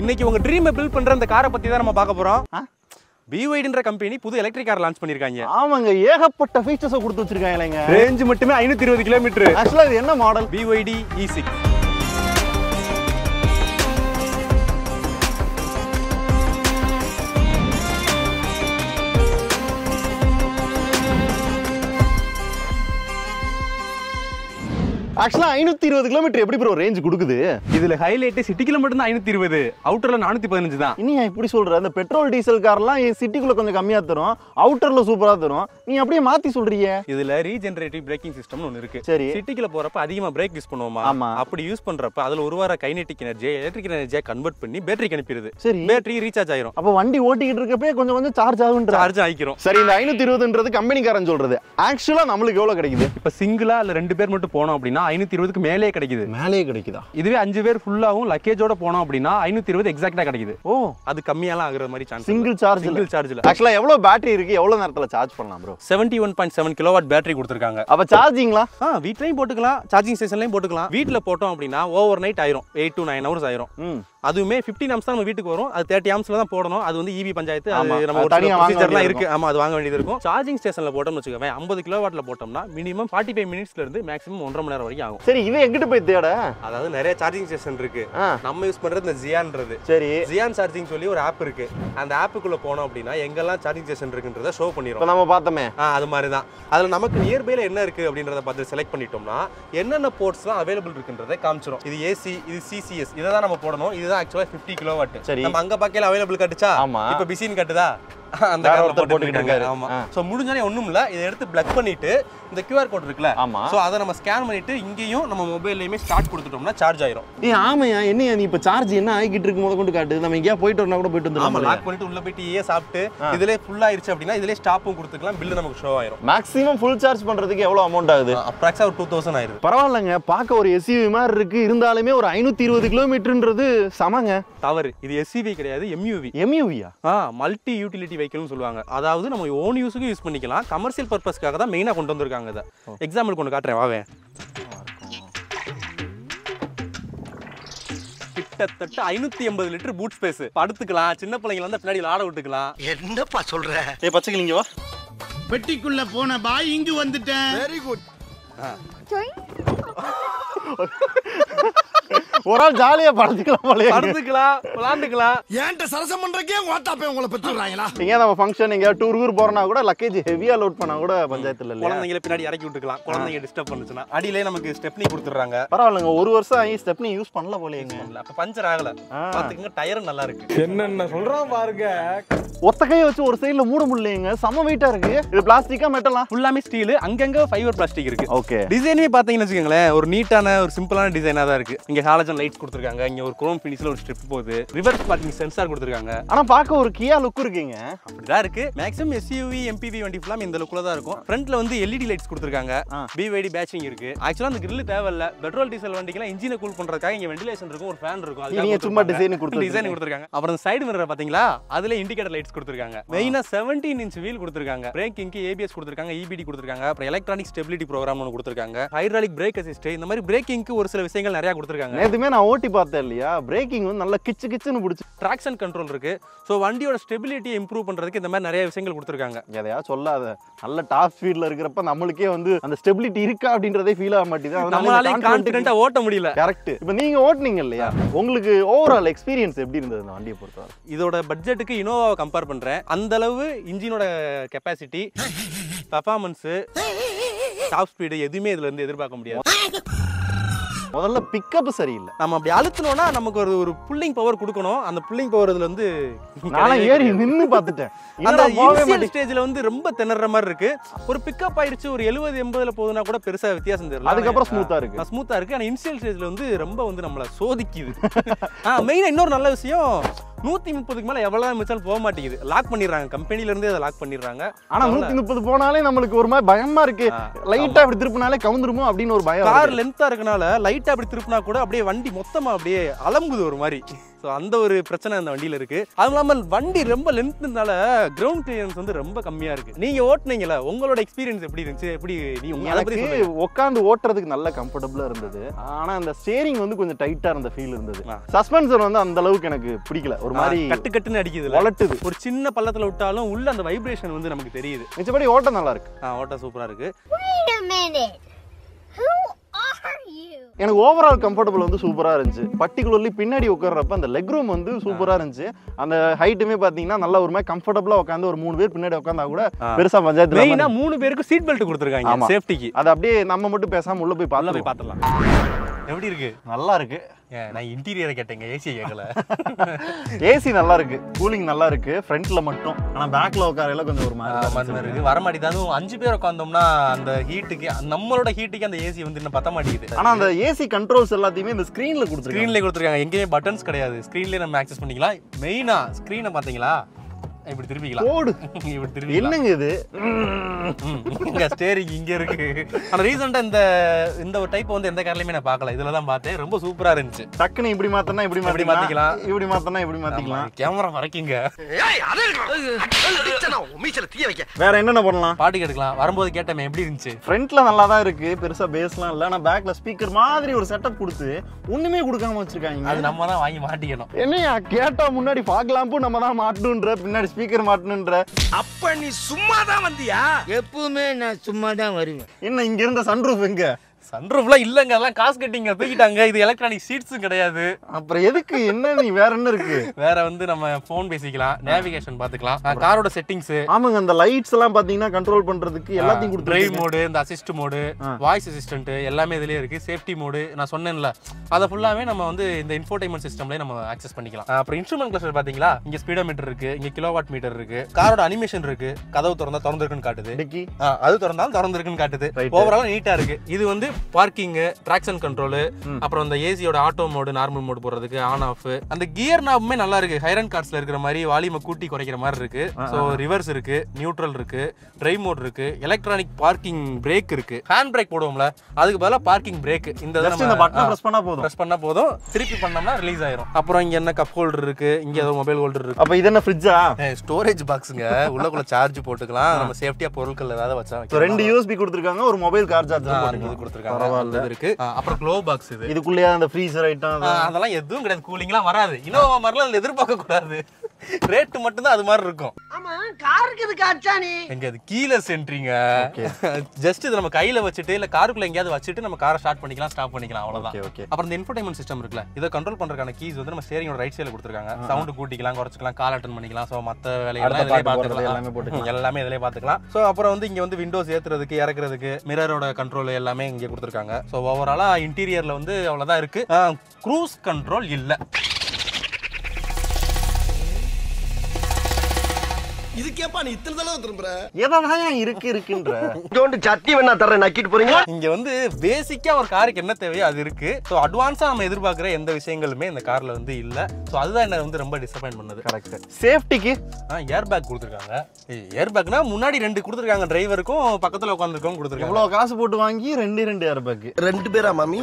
இன்னைக்கு உங்க ட்ரீமை பில்ட் பண்ற அந்த காரை பத்தி தான் நம்ம பார்க்க போறோம் ஆ? பிஒய்டின்ற கம்பெனி புது எலக்ட்ரிக் கார் லான்ச் பண்ணிருக்காங்க ஆமாங்க ஏகப்பட்ட ஃபீச்சர்ஸை கொடுத்து வச்சிருக்காங்க இல்லைங்க ரேஞ்ச் மட்டுமே ஐநூத்தி இருபது கிலோமீட்டர் ஆக்சுவலாக இது என்ன மாடல் பிஒய்டி இ சிக்ஸ் ஆக்சுவலாக ஐநூற்றி இருபது கிலோமீட்டர் எப்படி ப்ரோ ரேஞ்ச் கொடுக்குது இதுல ஹைலைட் சிட்டிக்குள்ள மட்டும் தான் ஐநூத்தி இருபது அவுட்டர்ல நானூத்தி பதினஞ்சு தான் இனி இப்படி சொல்ற அந்த பெட்ரோல் டீசல் கார்லாம் சிட்டிக்குள்ள கொஞ்சம் கம்மியா தரும் அவுட்டர்ல சூப்பரா தரும் நீ அப்படியே மாத்தி சொல்றீங்க இதுல ரீஜெனரேட்டிவ் பிரேக்கிங் சிஸ்டம்னு ஒன்று இருக்கு சரி சிட்டிக்குள்ள போறப்ப அதிகமா பிரேக் யூஸ் பண்ணுவோமா ஆமா. அப்படி யூஸ் பண்றப்ப அதுல ஒரு வார கைனெட்டிக் எனர்ஜியை எலக்ட்ரிக் எனர்ஜியா கன்வெர்ட் பண்ணி பேட்டரிக்கு அனுப்பிடுது சரி பேட்டரி ரீசார்ஜ் ஆயிரும் அப்ப வண்டி ஓட்டிக்கிட்டு இருக்கப்பே கொஞ்சம் கொஞ்சம் சார்ஜ் ஆகுன்ற சார்ஜ் ஆயிக்கிறோம் சரி இந்த ஐநூத்தி இருபதுன்றது கம்பெனிக்காரன் சொல்றது ஆக்சுவலா நம்மளுக்கு எவ்வளவு கிடைக்குது இப்ப சிங்கிளா இல்ல ரெண்டு பேர் மட்டும் போனோம் அப்படின்னா ஐநூத்தி இருபதுக்கு மேலே கிடைக்குது மேலேயே கிடைக்குதா இதுவே அஞ்சு பேர் ஃபுல்லாவும் லக்கேஜோட போனோம் அப்படின்னா ஐநூத்தி இருபது எக்ஸாக்டா கிடைக்குது ஓ அது கம்மியாலாம் ஆகுற மாதிரி சான்ஸ் சிங்கிள் சார்ஜ் சிங்கிள் சார்ஜ்ல ஆக்சுவலா எவ்வளவு பேட்டரி இருக்கு எவ்வளவு நேரத்துல சார்ஜ் பண்ணலாம் bro seventy one point seven kilowatt battery கொடுத்துருக்காங்க அப்ப சார்ஜிங்களா ஆ வீட்லயும் போட்டுக்கலாம் சார்ஜிங் ஸ்டேஷன்லயும் போட்டுக்கலாம் வீட்ல போட்டோம் அப்படின்னா ஓவர் நைட் ஆயிரும் எயிட் டு நைன் ஹவர்ஸ் ஆயிரும் ம் அதுவுமே 15 ஆம்ஸ் தான் நம்ம வீட்டுக்கு வரும் அது தேர்ட்டி ஆம்ஸ்ல தான் போடணும் அது வந்து இபி பஞ்சாயத்து ஆமா, அது நம்ம அது ஒரு தனியா வாங்க ப்ரொசீஜர்லாம் வேண்டியது இருக்கு ஆமா அது வாங்க வேண்டியது இருக்கும் சார்ஜிங் ஸ்டேஷன்ல போட்டோம்னு வச்சுக்கோங்க ஐம்பது கிலோ வாட்ல போட்டோம்னா மினிமம் ஃபார்ட்டி ஃபைவ் மினிட்ஸ்ல இருந்து மேக்ஸிமம் ஒன்றரை மணி நேரம் வரைக்கும் ஆகும் சரி இவன் எங்கிட்ட போய் தேட அதாவது நிறைய சார்ஜிங் ஸ்டேஷன் இருக்கு ஆ நம்ம யூஸ் பண்றது இந்த ஜியான்றது சரி ஜியான் சார்ஜிங் சொல்லி ஒரு ஆப் இருக்கு அந்த ஆப்புக்குள்ள போனோம் அப்படின்னா எங்கெல்லாம் சார்ஜிங் ஸ்டேஷன் இருக்குன்றத ஷோ இப்ப பண்ணிரும் நம்ம பார்த்தோமே ஆ அது மாதிரி தான் அதில் நமக்கு நியர்பைல என்ன இருக்கு அப்படின்றத பார்த்து செலக்ட் பண்ணிட்டோம்னா என்னென்ன போர்ட்ஸ்லாம் அவைலபிள் இருக்குன்றதை காமிச்சிரும் இது ஏசி இது சிசிஎஸ் இதை தான் நம்ம போடணும் இதுதான் ஆக்சுவலாக ஃபிஃப்டி கிலோ வாட் சரி. நம்ம அங்க பார்க்கல அவைலபிள் காட்டுச்சா ஆமா. இப்போ பிசின்னு காட்டுதா அந்த வேற கலர்ல ஒருத்தர் போட்டுட்டு போட்டுக்கிட்டு இருக்காங்க இருக்காரு. ஆமா ஆ. ஸோ முடிஞ்சாலே ஒண்ணும் இல்ல இதை எடுத்து பிளக் பண்ணிட்டு இந்த QR கோட் இருக்குல்ல ஆமா ஸோ அதை நம்ம ஸ்கேன் பண்ணிட்டு இங்கேயும் நம்ம மொபைல்லையுமே ஸ்டார்ட் கொடுத்துட்டோம்னா சார்ஜ் ஆயிரும் ஏ ஆமையா என்னையா நீ இப்ப சார்ஜ் என்ன ஆகிட்டு இருக்கு முத கொண்டு காட்டு நம்ம எங்கேயா போயிட்டு வரனா கூட போயிட்டு ஆமா வந்துடலாம் லாக் பண்ணிட்டு உள்ள போயிட்டு ஏ சாப்பிட்டு இதுல ஃபுல் ஆயிருச்சு அப்படின்னா இதுல ஸ்டாப்பும் கொடுத்துக்கலாம் பில்லு நமக்கு ஷோ ஆயிரும் மேக்ஸிமம் ஃபுல் சார்ஜ் பண்றதுக்கு எவ்வளவு அமௌண்ட் ஆகுது அப்ராக்ஸா ஒரு டூ தௌசண்ட் ஆயிருது பரவாயில்லைங்க பார்க்க ஒரு எஸ்யூவி மாதிரி இருக்கு இருந்தாலுமே ஒரு ஐநூத்தி இருபது கிலோமீட்டர்ன்றது சமங்க தவறு இது எஸ்சிவி கிடையாது எம்யூவி எம்யூவியா ஆ மல்டி யூட்டிலிட்டி வெஹிக்கிள்னு சொல்லுவாங்க அதாவது நம்ம ஓன் யூஸுக்கு யூஸ் பண்ணிக்கலாம் கமர்ஷியல் பர்பஸ்க்காக தான் மெயினாக கொண்டு வந்திருக்காங்க இதை எக்ஸாம்பிள் கொண்டு காட்டுறேன் வாவே கிட்டத்தட்ட ஐநூத்தி எண்பது லிட்டர் பூட் ஸ்பேஸ் படுத்துக்கலாம் சின்ன பிள்ளைங்கள வந்து பின்னாடி ஆட விட்டுக்கலாம் என்னப்பா சொல்ற ஏ பச்சைக்கிளிங்க வா பெட்டிக்குள்ள போன பாய் இங்கு வந்துட்டேன் வெரி குட் ஒரு ஆள் ஜாலியா படுத்துக்கலாம் போலயே படுத்துக்கலாம் விளாண்டுக்கலாம் ஏன்ட்ட சரசம் பண்றக்கே ஓட்டாப்பே உங்களை பெற்றுறாங்களா எங்கேயா நம்ம ஃபங்க்ஷன் எங்கேயா டூர் ஊர் போறனா கூட லக்கேஜ் ஹெவியா லோட் பண்ணா கூட பஞ்சாயத்துல இல்லையா குழந்தைங்கள பின்னாடி இறக்கி விட்டுக்கலாம் குழந்தைங்க டிஸ்டர்ப் பண்ணுச்சுன்னா அடியிலே நமக்கு ஸ்டெப்னி கொடுத்துட்றாங்க பரவாயில்லைங்க ஒரு வருஷம் ஆகி ஸ்டெப்னி யூஸ் பண்ணல போலயேங்க அப்ப பஞ்சர் ஆகல ஆ. பாத்துக்கங்க டயரும் நல்லா இருக்கு என்னென்ன சொல்றான் பாருங்க ஒத்த கையை வச்சு ஒரு சைடுல மூட முடியலைங்க செம வெயிட்டா இருக்கு இது பிளாஸ்டிக்கா மெட்டலா ஃபுல்லாமே ஸ்டீல் அங்கங்க ஃபைபர் பிளாஸ்டிக் இருக்கு ஓகே டிசைனே பாத்தீங்கன்னு வச்சுக்கோங்களேன் ஒரு நீட்டான ஒரு சிம்பிளான டிசைனா தான் இருக்கு இங்க ஹாலஜன் லைட்ஸ் கொடுத்துருக்காங்க இங்க ஒரு குரோம் ஃபினிஷ்ல ஒரு ஸ்ட்ரிப் போகுது ரிவர்ஸ் பார்க்கிங் சென்சார் கொடுத்துருக்காங்க ஆனா பார்க்க ஒரு கியா லுக் இருக்குங்க அப்படிதான் இருக்கு மேக்ஸிமம் எஸ்யூவி எம்பிவி வண்டி ஃபுல்லாக இந்த லுக்கில் தான் இருக்கும் ஃப்ரண்ட்ல வந்து எல்இடி லைட்ஸ் கொடுத்துருக்காங்க ஆ. பிவைடி பேட்சிங் இருக்கு ஆக்சுவலா அந்த கிரில் தேவையில்ல பெட்ரோல் டீசல் வண்டிக்கெல்லாம் இன்ஜினை கூல் பண்றதுக்காக இங்க வெண்டிலேஷன் இருக்கும் ஒரு ஃபேன் இருக்கும் நீங்க சும்மா design கொடுத்து டிசைன் கொடுத்துருக்காங்க அப்புறம் சைடு மிரர் பாத்தீங்களா அதுல இண்டிகேட்டர் லைட்ஸ் கொடுத்துருக்காங்க மெயினா 17 இன்ச் வீல் கொடுத்துருக்காங்க பிரேக்கிங்க்கு ஏபிஎஸ் கொடுத்துருக்காங்க இபிடி கொடுத்துருக்காங்க அப்புறம் எலக்ட்ரானிக் ஸ்டெபிலிட்டி ப்ரோக்ராம் ஒன்று கொடுத்துருக்காங்க ஹைட்ராலிக் பிரேக் அசிஸ்ட் இந்த மாதிரி பிரேக்கிங்க்கு ஒரு சில விஷயங்கள் நிறைய கொடுத்துருக்காங்க நேத்துமே நான் ஓட்டி பார்த்தேன் இல்லையா பிரேக்கிங் வந்து நல்லா கிச்சு கிச்சுன்னு பிடிச்சி ட்ராக்ஷன் கண்ட்ரோல் இருக்கு ஸோ வண்டியோட ஸ்டெபிலிட்டியை இம்ப்ரூவ் பண்றதுக்கு இந்த மாதிரி நிறைய விஷயங்கள் கொடுத்துருக்காங்க எதையா சொல்லாத நல்ல டாப் ஸ்பீட்ல இருக்கிறப்ப நம்மளுக்கே வந்து அந்த ஸ்டெபிலிட்டி இருக்கா அப்படின்றதே ஃபீல் ஆக மாட்டேங்குது நம்மளாலே கான்பிடண்டா ஓட்ட முடியல கரெக்ட் இப்போ நீங்க ஓட்டுனீங்க இல்லையா உங்களுக்கு ஓவரால் எக்ஸ்பீரியன்ஸ் எப்படி இருந்தது இந்த வண்டியை பொறுத்தவரை இதோட பட்ஜெட்டுக்கு இனோவாவை கம்பேர் பண்றேன் அந்த அளவு இன்ஜினோட கெப்பாசிட்டி பெர்ஃபார்மன்ஸ் டாப் ஸ்பீடு எதுவுமே இதுல இருந்து எதிர்பார்க்க முடியாது முதல்ல பிக்கப் சரியில்லை நம்ம அப்படி அழுத்தணும்னா நமக்கு ஒரு ஒரு புல்லிங் பவர் கொடுக்கணும் அந்த புல்லிங் பவர் இதுல வந்து நானும் கிடையவே ஏறி கிடையாது. நின்னு பார்த்துட்டேன் அந்த என்னடா போகவே இனிஷியல் மாட்டேங்குது. ஸ்டேஜ்ல வந்து ரொம்ப திணற மாதிரி இருக்கு ஒரு பிக்கப் ஆயிடுச்சு ஒரு எழுபது எண்பதுல போகுதுன்னா கூட பெருசா வித்தியாசம் தெரியல அதுக்கப்புறம் ஸ்மூத்தா இருக்கு ஸ்மூத்தா இருக்கு ஆனா இனிஷியல் ஸ்டேஜ்ல வந்து ரொம்ப வந்து நம்மள சோதிக்குது ஆ மெயினா இன்னொரு நல்ல விஷயம் நூத்தி முப்பதுக்கு மேல எவ்வளவு மிச்சாலும் போக மாட்டேங்குது லாக் பண்ணிடுறாங்க கம்பெனில இருந்தே அதை லாக் பண்ணிடுறாங்க ஆனா நூத்தி முப்பது போனாலே நம்மளுக்கு ஒரு மாதிரி பயமா இருக்கு ஆ, லைட்டா அப்படி திருப்பினாலே கவுந்துருமோ அப்படின்னு ஒரு பயம் கார் வருது. லென்த்தா இருக்கனால லைட்டா அப்படி திருப்பினா கூட அப்படியே வண்டி மொத்தமா அப்படியே அலம்புது ஒரு மாதிரி ஸோ அந்த ஒரு பிரச்சனை அந்த வண்டியில இருக்கு அதுவும் இல்லாமல் வண்டி ரொம்ப லென்த்னால கிரவுண்ட் கிளியரன்ஸ் வந்து ரொம்ப கம்மியா இருக்கு நீங்க ஓட்டுனீங்கல்ல உங்களோட எக்ஸ்பீரியன்ஸ் எப்படி இருந்துச்சு எப்படி நீ உங்க அதை பத்தி எனக்கு சொல்லுங்க. உட்காந்து ஓட்டுறதுக்கு நல்ல கம்ஃபர்டபுளா இருந்தது ஆனா அந்த ஸ்டேரிங் வந்து கொஞ்சம் டைட்டா இருந்த ஃபீல் இருந்தது ஆ. சஸ்பென்சர் வந்து அந்த அளவுக்கு எனக்கு பிடிக்கல ஒரு மாதிரி ஆ, கட்டு கட்டுன்னு அடிக்குதுல வளட்டுது ஒரு சின்ன பள்ளத்துல விட்டாலும் உள்ள அந்த வைப்ரேஷன் வந்து நமக்கு தெரியுது மிச்சபடி ஓட்டம் நல்லா இருக்கு ஆ, ஓட்ட சூப்பரா இருக்கு Wait a minute. Who are you? எனக்கு ஓவரால் கம்ஃபர்டபுள் வந்து சூப்பரா இருந்துச்சு பர்டிகுலர்லி பின்னாடி உட்கார்றப்ப அந்த லெக் ரூம் வந்து சூப்பரா இருந்துச்சு அந்த ஹைட்டுமே பாத்தீங்கன்னா நல்லா ஒரு மாதிரி கம்ஃபர்டபுளா உட்காந்து ஒரு மூணு பேர் பின்னாடி உட்காந்தா கூட ஆ. பெருசா பஞ்சாயத்து மெயினா இல்லாம மூணு பேருக்கு சீட் பெல்ட் கொடுத்துருக்காங்க ஆமா. சேஃப்டிக்கு அது அப்படியே நம்ம மட்டும் பேசாம உள்ள போய் உள்ள போய் பார்த்துலாம் பார்த்துடலாம் எப்படி இருக்கு நல்லா இருக்கு ஏன், நான் இன்டீரியரை கேட்டேங்க ஏசி கேட்கல ஏசி நல்லா இருக்கு கூலிங் நல்லா இருக்கு ஃப்ரண்ட்ல மட்டும் ஆனா பேக்ல உட்காரையில கொஞ்சம் ஒரு மாதிரி தான் மண் இருந்துச்சு. இருக்கு வர மாட்டேங்குது அதுவும் அஞ்சு பேர் உட்காந்தோம்னா அந்த ஹீட்டுக்கு நம்மளோட ஹீட்டுக்கு அந்த ஏசி வந்து இன்னும் பத்த மாட்டேங்குது ஆனா அந்த ஏசி கண்ட்ரோல்ஸ் எல்லாத்தையுமே இந்த ஸ்கிரீன்ல கொடுத்துருக்கீங்க ஸ்க்ரீன்லேயே கொடுத்துருக்காங்க எங்கேயுமே பட்டன்ஸ் கிடையாது ஸ்க்ரீன்லேயே நம்ம ஆக்சஸ் பண்ணிக்கலாம் மெயினா ஸ்க்ரீனை பார்த்தீங்களா இப்படி திருப்பிக்கலாம் போடு இப்படி திருப்பிக்கலாம் என்னங்க இது ம், இங்க ஸ்டேரிங் இங்க இருக்கு ஆனா ரீசெண்டா இந்த இந்த ஒரு டைப் வந்து எந்த கார்லயுமே நான் பார்க்கல இதுல தான் பார்த்தேன் ரொம்ப சூப்பரா இருந்துச்சு டக்குன்னு இப்படி மாத்தனா இப்படி இப்படி மாத்திக்கலாம் மாத்திக்கலாம். இப்படி மாத்தனா இப்படி மாத்திக்கலாம் கேமரா மறைக்குங்க வேற என்னென்ன பண்ணலாம் பாட்டு கேட்டுக்கலாம் வரும்போது கேட்டமே எப்படி இருந்துச்சு ஃப்ரண்ட்ல நல்லா தான் இருக்கு பெருசா பேஸ்லாம் இல்ல ஆனா பேக்ல ஸ்பீக்கர் மாதிரி ஒரு செட்டப் கொடுத்து ஒண்ணுமே கொடுக்காம வச்சிருக்காங்க அது நம்ம தான் வாங்கி மாட்டிக்கணும் என்னையா கேட்டா முன்னாடி ஃபாக்லாம்பு நம்ம தான் மாட்டணுன்ற பின்னாடி ஸ்பீக்கர் மாட்டணுன்ற அப்ப நீ சும்மா தான் வந்தியா எப்பவுமே நான் சும்மா தான் வருவேன் என்ன இங்க இருந்த சன்ரூஃப் எங்க சன்ரூஃப்லாம் இல்லங்க அதெல்லாம் காசு கட்டிங்க தூக்கிட்டாங்க இது எலக்ட்ரானிக் சீட்ஸும் கிடையாது அப்புறம் எதுக்கு என்ன நீ வேற என்ன இருக்கு வேற வந்து நம்ம ஃபோன் பேசிக்கலாம் நேவிகேஷன் பாத்துக்கலாம் காரோட செட்டிங்ஸ் ஆமாங்க அந்த லைட்ஸ் எல்லாம் பாத்தீங்கன்னா கண்ட்ரோல் பண்றதுக்கு எல்லாத்தையும் டிரைவ் கொடுத்துருக்கீங்க மோடு இந்த அசிஸ்ட் மோடு ஆ. வாய்ஸ் அசிஸ்டன்ட் எல்லாமே இதுலயே இருக்கு சேஃப்டி மோடு நான் சொன்னேன்ல அதை ஃபுல்லாவே நம்ம வந்து இந்த இன்ஃபோடைன்மெண்ட் சிஸ்டம்லயே நம்ம ஆக்சஸ் பண்ணிக்கலாம் ஆ, அப்புறம் இன்ஸ்ட்ருமெண்ட் கிளஸ்டர் பாத்தீங்களா இங்க ஸ்பீடோமீட்டர் இருக்கு இங்க கிலோவாட் மீட்டர் இருக்கு காரோட அனிமேஷன் இருக்கு கதவு திறந்தா திறந்திருக்குன்னு காட்டுது டிக்கி ஆ, அது திறந்தாலும் திறந்திருக்குன்னு காட்டுது Right. ஓவரால் நீட்டா இருக்கு இது வந்து பார்க்கிங் ட்ராக்ஷன் கண்ட்ரோல் அப்புறம் அந்த ஏசியோட ஆட்டோ மோடு நார்மல் மோடு போடுறதுக்கு ஆன் ஆஃப் அந்த கியர் நாபுமே நல்லா இருக்கு ஹைரன் கார்ஸ்ல இருக்கிற மாதிரி வால்யூமை கூட்டி குறைக்கிற மாதிரி இருக்கு ஸோ ரிவர்ஸ் இருக்கு நியூட்ரல் இருக்கு டிரைவ் மோட் இருக்கு எலக்ட்ரானிக் பார்க்கிங் பிரேக் இருக்கு ஹேண்ட் பிரேக் போடுவோம்ல அதுக்கு பதிலா பார்க்கிங் பிரேக் இந்த இதை ஜஸ்ட் இந்த நம்ம பட்டன் பிரஸ் பண்ணா போதும் ப்ரெஸ் பண்ணா போதும் திருப்பி பண்ணோம்னா ரிலீஸ் ஆயிரும் அப்புறம் இங்க என்ன கப் ஹோல்டர் இருக்கு இங்க ஏதோ மொபைல் ஹோல்டர் இருக்கு அப்ப இது என்ன ஃப்ரிட்ஜா ஸ்டோரேஜ் பாக்ஸுங்க உள்ளக்குள்ள சார்ஜ் போட்டுக்கலாம் நம்ம சேஃப்டியா பொருட்கள் ஏதாவது வச்சா ஸோ ரெண்டு யூஎஸ்பி கொடுத்துருக்காங்க ஒரு மொபைல் கார் ஆ, சார்ஜர் அந்த இது கொடுத்துருக்காங்க பரவாயில்ல அது இருக்கு ஆ, அப்புறம் க்ளோ பாக்ஸ் இது இதுக்குள்ளேயே அந்த ஃப்ரீசர் ஐட்டம் ஆ, அதெல்லாம் எதுவும் கிடையாது கூலிங்லாம் வராது இனோவா மாதிரிலாம் அதுல எதிர்பார்க்க கூடாது ரேட்டு மட்டும்தான் அது மாதிரி இருக்கும் ஆமா காருக்கு இதுக்கு அச்சானி எங்க அது கீழே சென்ட்ரிங்க ஜஸ்ட் இது நம்ம கையில வச்சுட்டு இல்ல காருக்குள்ள எங்கேயாவது வச்சுட்டு நம்ம காரை ஸ்டார்ட் பண்ணிக்கலாம் ஸ்டாப் பண்ணிக்கலாம் அவ்வளவுதான் ஓகே ஓகே அப்புறம் இந்த இன்ஃபோடைன்மெண்ட் சிஸ்டம் இருக்குல்ல இதை கண்ட்ரோல் பண்றதுக்கான கீஸ் வந்து நம்ம ஸ்டேரிங்கோட ரைட் சைடுல கொடுத்துருக்காங்க சவுண்ட் கூட்டிக்கலாம் குறைச்சிக்கலாம் கால் அட்டன் பண்ணிக்கலாம் ஸோ மற்ற வேலையெல்லாம் அடுத்த இதிலே பாட்டு போடுறது பார்த்துக்கலாம் எல்லாமே போட்டுக்கலாம். எல்லாமே இதிலே பார்த்துக்கலாம் ஸோ அப்புறம் வந்து இங்க வந்து விண்டோஸ் ஏத்துறதுக்கு இறக்குறதுக்கு மிரரோட கண்ட்ரோல் எல்லாமே இங்கே கொடுத்துருக்காங்க ஸோ ஓவராலா இன்டீரியர்ல வந்து அவ்வளவுதான் இருக்கு க்ரூஸ் கண்ட்ரோல் இல்ல இதுக்கேப்பா நீ இத்தனை தடவை திரும்புற எதான் இருக்கு இருக்குன்ற கொஞ்சோண்டு சட்னி வேணா தர்றேன் நக்கிட்டு போறீங்க இங்க வந்து பேசிக்கா ஒரு காருக்கு என்ன தேவையோ அது இருக்கு ஸோ அட்வான்ஸா நம்ம எதிர்பார்க்குற எந்த விஷயங்களுமே இந்த கார்ல வந்து இல்ல ஸோ அதுதான் என்ன வந்து ரொம்ப டிசப்பாயின் பண்ணது கரெக்ட் சேஃப்டிக்கு ஏர் பேக் கொடுத்துருக்காங்க ஏர் பேக்னா முன்னாடி ரெண்டு கொடுத்துருக்காங்க டிரைவருக்கும் பக்கத்துல உட்காந்துருக்கோம் கொடுத்துருக்காங்க இவ்வளவு காசு போட்டு வாங்கி ரெண்டு ரெண்டு ஏர் பேக் ரெண்டு பேரா மாமி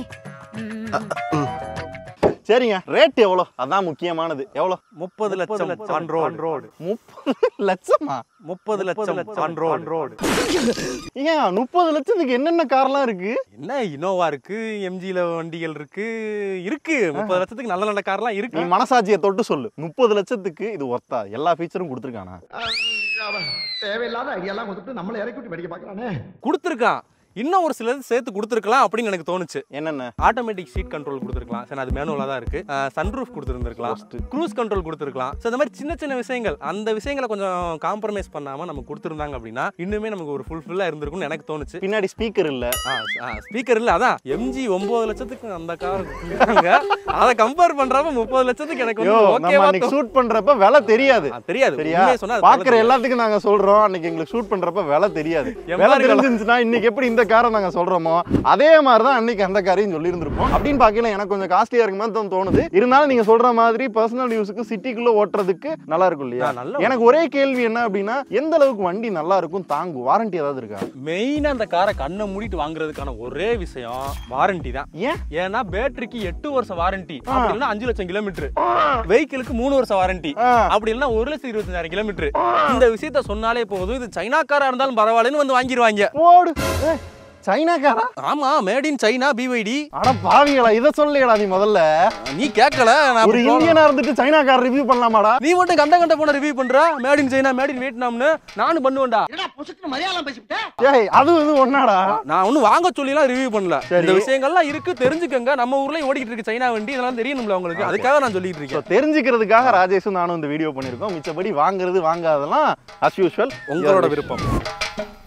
சரிங்க ரேட் எவ்வளோ அதான் முக்கியமானது எவ்வளோ முப்பது லட்சம் ஆன் ரோடு முப்பது லட்சமா முப்பது லட்சம் ஆன் ரோடு ஏன் முப்பது லட்சத்துக்கு என்னென்ன கார்லாம் இருக்கு என்ன இனோவா இருக்கு எம்ஜில வண்டிகள் இருக்கு இருக்கு முப்பது லட்சத்துக்கு நல்ல நல்ல கார்லாம் நீ இருக்கு மனசாட்சியை தொட்டு சொல்லு முப்பது லட்சத்துக்கு இது ஒர்த்தா எல்லா ஃபீச்சரும் கொடுத்துருக்கானா தேவையில்லாத ஐடியாலாம் கொடுத்துட்டு நம்மள இறக்கி விட்டு படிக்க பாக்குறானே கொடுத்துருக்கான் இன்னும் ஒரு சிலது சேர்த்து கொடுத்துருக்கலாம் அப்படின்னு எனக்கு தோணுச்சு என்னென்ன ஆட்டோமேட்டிக் சீட் கண்ட்ரோல் கொடுத்துருக்கலாம் சரி அது மேனுவலாக தான் இருக்கு சன்ரூஃப் கொடுத்துருந்துருக்கலாம் க்ரூஸ் கண்ட்ரோல் கொடுத்துருக்கலாம் ஸோ இந்த மாதிரி சின்ன சின்ன விஷயங்கள் அந்த விஷயங்களை கொஞ்சம் காம்ப்ரமைஸ் பண்ணாம நம்ம கொடுத்துருந்தாங்க அப்படின்னா இன்னுமே நமக்கு ஒரு ஃபுல்ஃபில்லாக இருந்திருக்கும்னு எனக்கு தோணுச்சு பின்னாடி ஸ்பீக்கர் இல்ல ஸ்பீக்கர் இல்ல அதான் எம்ஜி ஒன்பது லட்சத்துக்கு அந்த கார் கொடுத்தாங்க அதை கம்பேர் பண்றப்ப முப்பது லட்சத்துக்கு எனக்கு யோ வந்து நம்ம ஓகேவா அன்னைக்கு ஷூட் பண்றப்ப விலை தெரியாது தோ- தெரியாது சரியா உண்மையை சொன்னா அது பாக்குற தெரியாது. எல்லாத்துக்கும் நாங்க சொல்றோம் அன்னைக்கு எங்களுக்கு ஷூட் பண்றப்ப விலை தெரியாது எம்மா விலை இருக்கலாம். தெரிஞ்சிருந்துச்சுன்னா இன்னைக்கு எப்படி இந்த எந்த காரை நாங்க சொல்றோமோ அதே மாதிரி தான் அன்னைக்கு அந்த காரையும் சொல்லியிருந்திருப்போம் அப்படின்னு பார்க்கல எனக்கு கொஞ்சம் காஸ்ட்லியா இருக்க மாதிரி தான் தோணுது இருந்தாலும் நீங்க சொல்ற மாதிரி பர்சனல் யூஸுக்கு சிட்டிக்குள்ள ஓட்டுறதுக்கு நல்லா இருக்கும் இல்லையா ஆ, நல்லா எனக்கு ஒரே கேள்வி என்ன அப்படின்னா எந்த அளவுக்கு வண்டி நல்லா இருக்கும் தாங்கும் வாரண்டி ஏதாவது இருக்கா மெயினா அந்த காரை கண்ணை மூடிட்டு வாங்குறதுக்கான ஒரே விஷயம் வாரண்டி தான் ஏன் ஏன்னா பேட்டரிக்கு எட்டு வருஷம் வாரண்டி அப்படி இல்லைன்னா அஞ்சு லட்சம் கிலோமீட்டர் வெஹிக்கிளுக்கு மூணு வருஷம் வாரண்டி ஆ. அப்படி இல்லைன்னா ஒரு லட்சம் இருபத்தஞ்சாயிரம் கிலோமீட்டர் இந்த விஷயத்த சொன்னாலே போதும் இது சைனாக்காரா இருந்தாலும் பரவாயில்லன்னு வந்து வாங்கிடுவாங்க போடு ஏய், சைனாக்காரா ஆமா மேட் இன் சைனா பிவைடி அட பாவிகளா இதை சொல்லியடா நீ முதல்ல நீ கேட்கல நான் ஒரு அப்படி போல- இந்தியனா இருந்துட்டு சைனாக்கார ரிவ்யூ பண்ணலாமாடா நீ மட்டும் கண்ட கண்ட போன ரிவ்யூ பண்ற made in China made in வியட்நாம்னு நானும் பண்ணுவேன்டா என்னடா புசுக்குன்னு மலையாளம் பேசிவிட்ட ஏய் அது இது ஒன்னாடா நான் ஒன்னும் வாங்க சொல்லிலாம் ரிவ்யூ பண்ணல சரி. இந்த விஷயங்கள்லாம் இருக்கு தெரிஞ்சுக்கங்க நம்ம ஊர்ல ஓடிக்கிட்டு இருக்கு சைனா வண்டி இதெல்லாம் தெரியணும்ல உங்களுக்கு அதுக்காக நான் சொல்லிட்டு So, இருக்கேன் தெரிஞ்சுக்கிறதுக்காக ராஜேஷும் நானும் இந்த வீடியோ பண்ணியிருக்கோம் மிச்சபடி வாங்குறது வாங்காதெல்லாம் அஸ் யூஷுவல் உங்களோட விருப்பம்